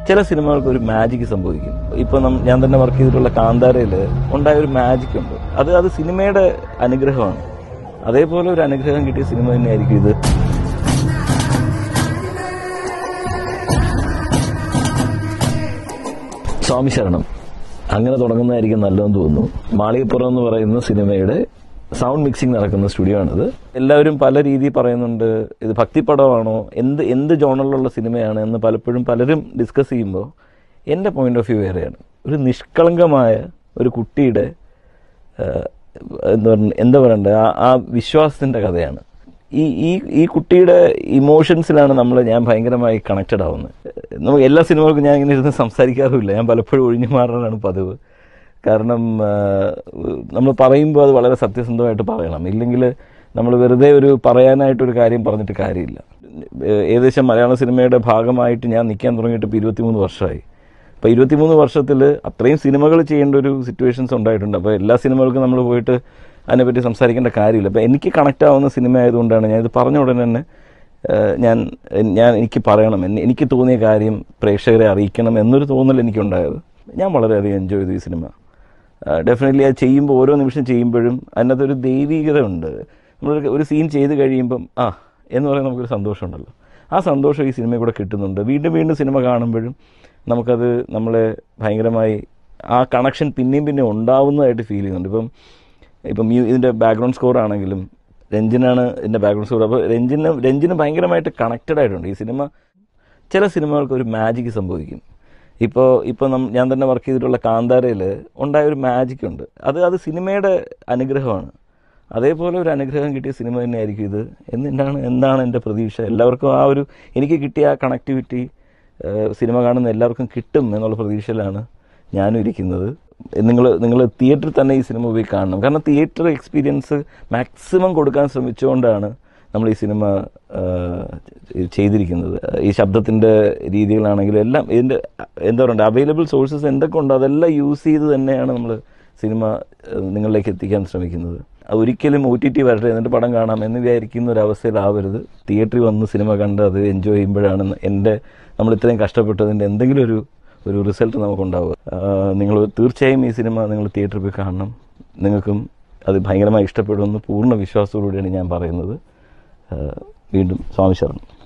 ചില സിനിമകൾക്ക് ഒരു മാജിക് സംഭവിക്കും ഇപ്പൊ നം- ഞാൻ തന്നെ വർക്ക് ചെയ്തിട്ടുള്ള കാന്താരയില് ഉണ്ടായ ഒരു മാജിക് ഉണ്ട് അത് അത് സിനിമയുടെ അനുഗ്രഹമാണ് അതേപോലെ ഒരു അനുഗ്രഹം കിട്ടിയ സിനിമ തന്നെയായിരിക്കും ഇത് സ്വാമി ശരണം അങ്ങനെ തുടങ്ങുന്നതായിരിക്കും നല്ലതെന്ന് തോന്നുന്നു മാളികപ്പുറം എന്ന് പറയുന്ന സിനിമയുടെ സൗണ്ട് മിക്സിംഗ് നടക്കുന്ന സ്റ്റുഡിയോ ആണിത് എല്ലാവരും പല രീതിയിൽ പറയുന്നുണ്ട് ഇത് ഭക്തിപ്പടമാണോ എന്ത് എന്ത് ജോണറിലുള്ള സിനിമയാണ് എന്ന് പലപ്പോഴും പലരും ഡിസ്കസ് ചെയ്യുമ്പോൾ എൻ്റെ പോയിന്റ് ഓഫ് വ്യൂ വേറെയാണ് ഒരു നിഷ്കളങ്കമായ ഒരു കുട്ടിയുടെ ഏഹ്, എന്താ പറയ- എന്താ പറയണ്ടേ ആ ആ വിശ്വാസത്തിൻ്റെ കഥയാണ് ഈ ഈ ഈ കുട്ടിയുടെ ഇമോഷൻസിലാണ് നമ്മൾ ഞാൻ ഭയങ്കരമായി കണക്റ്റഡ് ആവുന്നത് നമുക്ക് എല്ലാ സിനിമകൾക്കും ഞാൻ ഇങ്ങനെ ഇരുന്ന് സംസാരിക്കാറുമില്ല ഞാൻ പലപ്പോഴും ഒഴിഞ്ഞു മാറാനാണ് പതിവ് കാരണം നമ്മൾ പറയുമ്പോൾ അത് വളരെ സത്യസന്ധമായിട്ട് പറയണം ഇല്ലെങ്കിൽ നമ്മൾ വെറുതെ ഒരു പറയാനായിട്ടൊരു കാര്യം പറഞ്ഞിട്ട് കാര്യമില്ല ഏഹ് ഏകദേശം മലയാള സിനിമയുടെ ഭാഗമായിട്ട് ഞാൻ നിൽക്കാൻ തുടങ്ങിയിട്ട് ഇപ്പോൾ ഇരുപത്തിമൂന്ന് വർഷമായി അപ്പോൾ ഇരുപത്തിമൂന്ന് വർഷത്തിൽ അത്രയും സിനിമകൾ ചെയ്യേണ്ട ഒരു സിറ്റുവേഷൻസ് ഉണ്ടായിട്ടുണ്ട് അപ്പോൾ എല്ലാ സിനിമകൾക്കും നമ്മൾ പോയിട്ട് അതിനെപ്പറ്റി സംസാരിക്കേണ്ട കാര്യമില്ല അപ്പോൾ എനിക്ക് കണക്റ്റ് ആവുന്ന സിനിമ ആയതുകൊണ്ടാണ് ഞാൻ ഇത് പറഞ്ഞ ഉടനെ തന്നെ ഏഹ്, ഞാൻ ഞാൻ എനിക്ക് പറയണം എന്നെ- എനിക്ക് തോന്നിയ കാര്യം പ്രേക്ഷകരെ അറിയിക്കണം എന്നൊരു തോന്നൽ എനിക്കുണ്ടായത് ഞാൻ വളരെയധികം എൻജോയ് ചെയ്തു ഈ സിനിമ ഡെഫിനറ്റ്ലി അത് ചെയ്യുമ്പോൾ ഓരോ നിമിഷം ചെയ്യുമ്പോഴും അതിനകത്ത് ഒരു ദൈവീകത ഉണ്ട് നമ്മൾ ഒരു സീൻ ചെയ്ത് കഴിയുമ്പം ആ എന്ന് പറയുന്ന നമുക്കൊരു സന്തോഷമുണ്ടല്ലോ ആ സന്തോഷം ഈ സിനിമയിൽ കൂടെ കിട്ടുന്നുണ്ട് വീണ്ടും വീണ്ടും സിനിമ കാണുമ്പോഴും നമുക്കത് നമ്മളെ ഭയങ്കരമായി ആ കണക്ഷൻ പിന്നെയും പിന്നെ ഉണ്ടാവുന്നതായിട്ട് ഫീൽ ചെയ്യുന്നുണ്ട് ഇപ്പം ഇപ്പം മ്യൂ ഇതിൻ്റെ ബാക്ക്ഗ്രൗണ്ട് സ്കോർ ആണെങ്കിലും രഞ്ജിനാണ് ഇതിൻ്റെ ബാക്ക്ഗ്രൗണ്ട് സ്കോർ അപ്പോൾ രഞ്ജിന് രഞ്ജിന് ഭയങ്കരമായിട്ട് കണക്റ്റഡ് ആയിട്ടുണ്ട് ഈ സിനിമ ചില സിനിമകൾക്ക് ഒരു മാജിക് സംഭവിക്കും ഇപ്പോൾ ഇപ്പോൾ നം ഞാൻ തന്നെ വർക്ക് ചെയ്തിട്ടുള്ള കാന്താരയിൽ ഉണ്ടായ ഒരു മാജിക് ഉണ്ട് അത് അത് സിനിമയുടെ അനുഗ്രഹമാണ് അതേപോലെ ഒരു അനുഗ്രഹം കിട്ടിയ സിനിമ തന്നെയായിരിക്കും ഇത് എന്നിട്ടാണ് എന്താണ് എൻ്റെ പ്രതീക്ഷ എല്ലാവർക്കും ആ ഒരു എനിക്ക് കിട്ടിയ ആ കണക്ടിവിറ്റി സിനിമ കാണുന്ന എല്ലാവർക്കും കിട്ടും എന്നുള്ള പ്രതീക്ഷയിലാണ് ഞാനും ഇരിക്കുന്നത് നിങ്ങൾ നിങ്ങൾ തിയേറ്ററിൽ തന്നെ ഈ സിനിമ പോയി കാണണം കാരണം തിയേറ്റർ എക്സ്പീരിയൻസ് മാക്സിമം കൊടുക്കാൻ ശ്രമിച്ചുകൊണ്ടാണ് നമ്മൾ ഈ സിനിമ ആ, ചെയ്തിരിക്കുന്നത് ഈ ശബ്ദത്തിൻ്റെ രീതികളാണെങ്കിലും എല്ലാം ഇതിൻ്റെ എന്താ പറയുക അവൈലബിൾ സോഴ്സസ് എന്തൊക്കെ ഉണ്ടോ അതെല്ലാം യൂസ് ചെയ്ത് തന്നെയാണ് നമ്മൾ സിനിമ ആ, നിങ്ങളിലേക്ക് എത്തിക്കാൻ ശ്രമിക്കുന്നത് അത് ഒരിക്കലും ഒ ടി ടി വരട്ടെ എന്നിട്ട് പടം കാണാം എന്ന് വിചാരിക്കുന്ന ഒരു അവസ്ഥയിലാവരുത് തിയേറ്ററിൽ വന്ന് സിനിമ കണ്ട് അത് എൻജോയ് ചെയ്യുമ്പോഴാണ് എൻ്റെ നമ്മൾ ഇത്രയും കഷ്ടപ്പെട്ടതിൻ്റെ എന്തെങ്കിലും ഒരു ഒരു റിസൾട്ട് നമുക്കുണ്ടാവുക നിങ്ങൾ തീർച്ചയായും ഈ സിനിമ നിങ്ങൾ തിയേറ്ററിൽ പോയി കാണണം നിങ്ങൾക്കും അത് ഭയങ്കരമായി ഇഷ്ടപ്പെടുമെന്ന് പൂർണ്ണ വിശ്വാസത്തോടുകൂടിയാണ് ഞാൻ പറയുന്നത് ആ, വീണ്ടും സ്വാമി ശരണം